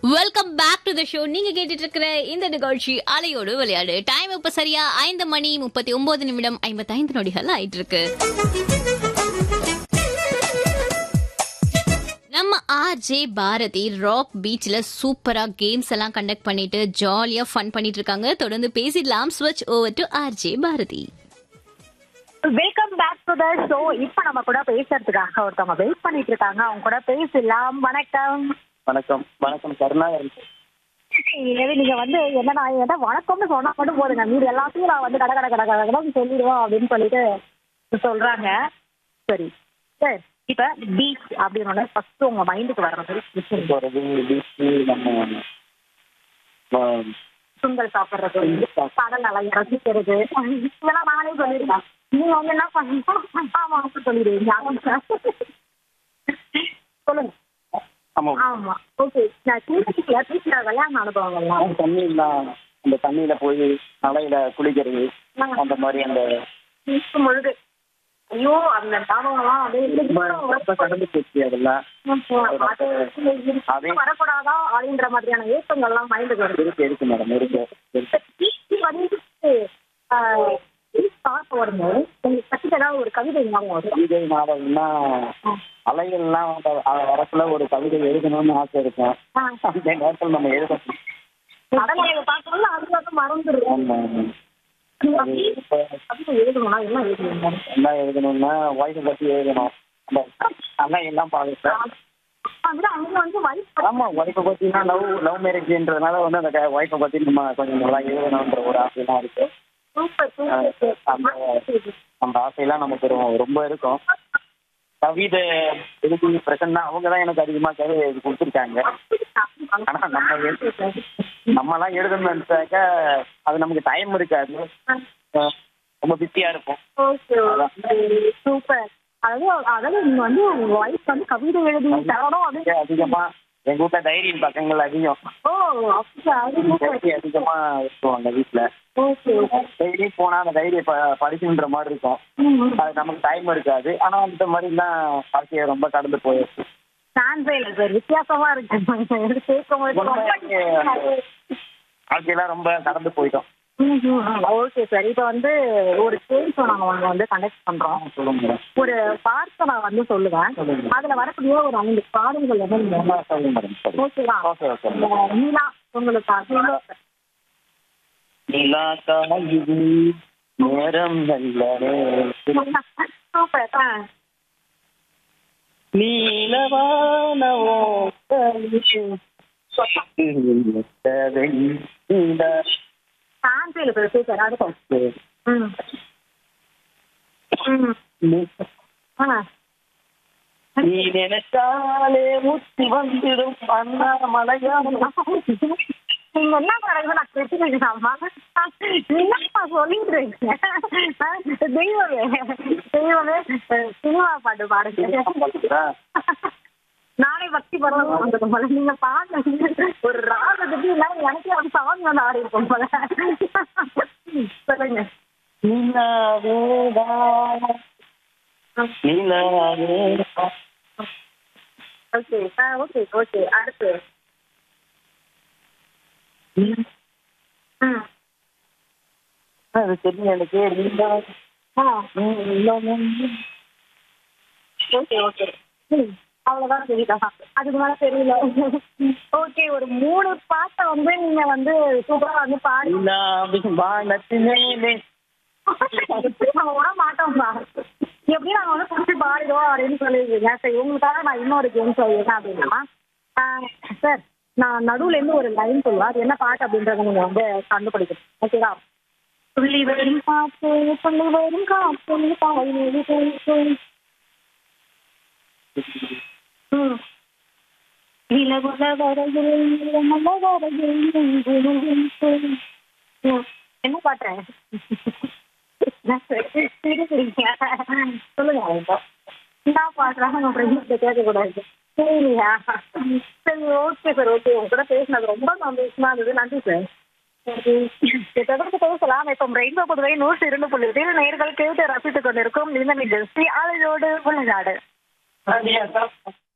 Welcome back to the show நீங்க கேட்டுட்டு இருக்கிற இந்த நிகழ்ச்சி அலையோடு விளையாடு டைம் இப்ப சரியா ஐந்து மணி முப்பத்தி ஒன்பது நிமிடம் ஐம்பத்தைந்து நொடிகள் ஆயிட்டு இருக்கு நம்ம ஆர்ஜே பாரதி ராக் பீச்ல சூப்பரா கேம்ஸ் எல்லாம் கண்டக்ட் பண்ணிட்டு ஜாலியா ஃபன் பண்ணிட்டு இருக்காங்க தொடர்ந்து பேசிடலாம் ஸ்விட்ச் over to RJ Bharathi welcome back to the show இப்ப நம்ம கூட பேசுறதுக்காக ஒருத்தவங்க வெயிட் பண்ணிட்டு இருக்காங்க அவங்க கூட பேசலாம் வணக்கம் வணக்கம் வணக்கம் கருணாகரன் எனவே நீங்க வந்து என்ன நான் என்ன வணக்கம்னு சொன்னா மட்டும் போதுங்க மீது எல்லாத்தையும் நான் வந்து கட கட கட கட கடன்னு சொல்லிடுவோம் அப்படின்னு சொல்லிட்டு சொல்றாங்க சரி சார் இப்ப பீச் அப்படின்னு ஃபர்ஸ்ட் உங்க மைண்டுக்கு வர்ற மாதிரி விஷயம். போறது பீச்சு நம்ம ஆ, சுண்டல் சாப்பிடுறது கடல் அலை ரசிக்கிறது இதெல்லாம் நானே சொல்லிருக்கேன் நீங்க வந்து என்ன பண்ணீங்க ஆமா அப்படி சொல்லிடுவீங்க சொல்லுங்க ஆமா ஆமா ஓகே நான் சின்ன பீச்ல விளையாடின அனுபவங்கள்லாம் தண்ணிலாம் அந்த தண்ணியில போய் அலையில குளிக்கிறது அந்த மாதிரி அந்த பீச் முழுது ஐயோ அந்த ஞாபகம்லாம் ரொம்ப ரொம்ப அப்படியே கடந்து போச்சு அதெல்லாம் அது இது வரக்கூடாதா அப்படின்ற மாதிரியான ஏக்கங்கள்லாம் மைண்டுக்கு வருது இருக்கு இருக்கு மேடம் இருக்கு இருக்கு. பீச் வந்து பீச் பார்க்க வரும்போது உங்களுக்கு பத்தி ஏதாவது ஒரு கவிதை ஞாபகம் வரும் கவிதை நாடகம்னா அலைகள்லாம் அந்த அ- வரக்குள்ள ஒரு கவிதை எழுதணும்னு ஆசை இருக்கும் அந்த நேரத்தில் நம்ம எழுதணும் கடற்கரையை பார்க்கணும்னு அது வந்து மறந்துடுவோம் ஆமா, ஆமா. அது இப்ப கவிதை எழுதணும்னா என்ன எழுதுவீங்க என்ன எழுதணும்னா வாய்ஸை பத்தி எழுதணும் அந்த அலை எல்லாம் பார்க்க வந்து அங்க வந்து வயசு ஆமா ஒய்ஃபை பத்தினா லவ் லவ் மேரேஜ்ன்றதுனால வந்து அந்த ஒய்ஃபை பத்தி நம்ம கொஞ்சம் நல்லா எழுதணுன்ற ஒரு ஆசையெல்லாம் இருக்கு சூப்பர் அஹ் அந்த சூப்பர் அந்த ஆசையெல்லாம் நமக்கு ரொம்ப- ரொம்ப இருக்கும் கவிதை எழுதி பிரசன்னா அவங்க தான் எனக்கு அதிகமா கவிதை எழுதி கொடுத்துருக்காங்க ஆனா நம்ம எழு- நம்மலாம் எழுதணும்னு நினைச்சாக்க அது நமக்கு டைம் இருக்காது அஹ் ரொம்ப பிஸியா இருக்கும் ஓகே சூப்பர் அதாவது அதாவது நீங்க வந்து உங்க ஒய்ஃப் வந்து கவிதை எழுதி தரணும் அப்படின்னு அதிகமா எங்க வீட்டுல டைரியின் பக்கங்கள் அதிகம் ஓ அப்படியா அது டைரி அதிகமா இருக்குவாங்க வீட்டுல ஓகே டெய்லி போனா அந்த டைரியை ப- படிக்கணுன்ற மாதிரி இருக்கும் அது நமக்கு டைம் இருக்காது ஆனா அந்த மாதிரிலாம் வாழ்க்கையை ரொம்ப கடந்து போயிடுச்சு சான்ஸே இல்லை சார் வித்தியாசமா இருக்கு கேட்கும் போது ரொம்ப வாழ்க்கையெல்லாம் ரொம்ப கடந்து போயிட்டோம் ஓகே சார் இப்போ வந்து ஒரு கேம் ஷோ நாங்கள் ஒன்று வந்து கண்டக்ட் பண்றோம் சொல்லுங்க மேடம் ஒரு வார்த்தை நான் வந்து சொல்லுவேன் சொல்லுங்க. அதுல வரக்கூடிய ஒரு ஐந்து பாடல்கள் வந்து நீங்க ஆ, சொல்லுங்க மேடம் சரி ஓகேவா ஓகே ஓகே இந்த நீலா உங்களுக்கு நிலா காயுது நேரம் நல்ல சூப்பர் ஆ நீலவானவோ சான்ஸே இல்லை சார் சூப்பர் அடுத்து ம் ம் ஆ நீ நினைச்சாலே முத்தி வந்துடும் அண்ணா மலையாளம் நீங்க என்ன பாருங்க நான் கேட்டுக்கலாமா என்னப்பா சொல்லிட்டு இருக்கீங்க தெய்வமே தெய்வமே சினிமா பாட்டு பாருங்க நானே பக்தி படம் வந்தது போல நீங்க பாருங்க ஒரு ராகத்துக்கு இல்லாம எனக்கே ஒரு சாமி வந்து ஆடி இருக்கும் போல சொல்லுங்க நிலாவேதா நிலாவேதா ஓகே ஆ ஓகே ஓகே அடுத்து ம் அது தெரியும் எனக்கு நீலா ஆ நீலம் ஓகே ஓகே ம் அவ்வளோதான் தெரியுதா அதுக்கு மேலே தெரியல ஓகே ஒரு மூணு பாட்டை வந்து நீங்க வந்து சூப்பரா வந்து பாடி நிலாவின் வானத்திலே நம்ம விட மாட்டோம்ப்பா எப்படி நாங்க வந்து பிடிச்சி பாடிடுவோம் அப்படின்னு சொல்லியிருக்கீங்க சரி உங்களுக்காக நான் இன்னொரு கேம் சொல்லியிருக்கேன் அப்படின்னா சார் நான் நடுவுல இருந்து ஒரு லைன் சொல்லுவேன் அது என்ன பாட்டு அப்படின்றத நீங்க வந்து கண்டுபிடிக்கணும் ஓகேவா துள்ளி வரும் காற்று துள்ளி வரும் காற்று தாய் மீது பேசு. ம். நிலவுல வரையில் நிலமல வரையில் நெஞ்சில் நின்று. ம். என்ன பாட்டு சிரிக்கிறீங்க. சொல்லுங்க இப்போ. என்ன பாடுறாங்க உங்க ஃப்ரெண்ட்ஸ் கேட்க கூடாது சரியா சரி ஓகே சார் ஓகே உங்க கூட பேசினது ரொம்ப சந்தோஷமா இருந்தது நன்றி சார் தொடர்ந்து பேசலாம் இப்போ ரெயின்போ புதுவை நூற்றி இரண்டு புள்ளி எட்டில் நேர்கள் கேட்டு ரசித்துக் கொண்டிருக்கும் இந்த நிகழ்ச்சி அலையோடு விளையாடு சரியா